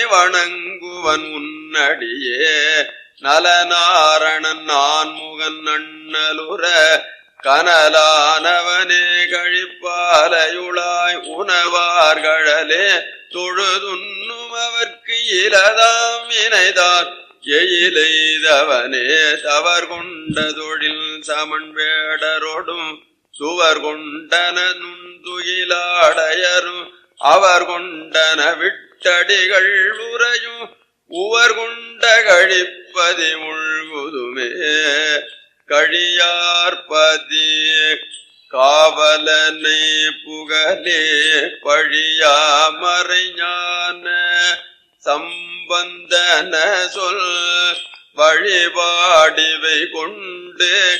வணங்குவன் உன்னடியே நலநாரணன் நான்முகன் அண்ணலுற கனலானவனே கழிப்பாலையுளாய் உணவார்களே தொழுதுண்ணும் அவர்க்கு இலதாம் இணைதான் எயிலெய்தவனே தவர் கொண்ட தொழில் சமன் வேடரோடும் சுவர் கொண்டன நுண்துயிலாடையரும் அவர் கொண்டன விட்டடிகள் உறையும் உவர் கொண்ட கழிப்பதி முழுவதுமே கழியார்பதி காவலனை புகழே பழியாமறை ஞான சம்பந்தன சொல் வழிபாடிவை கொண்டு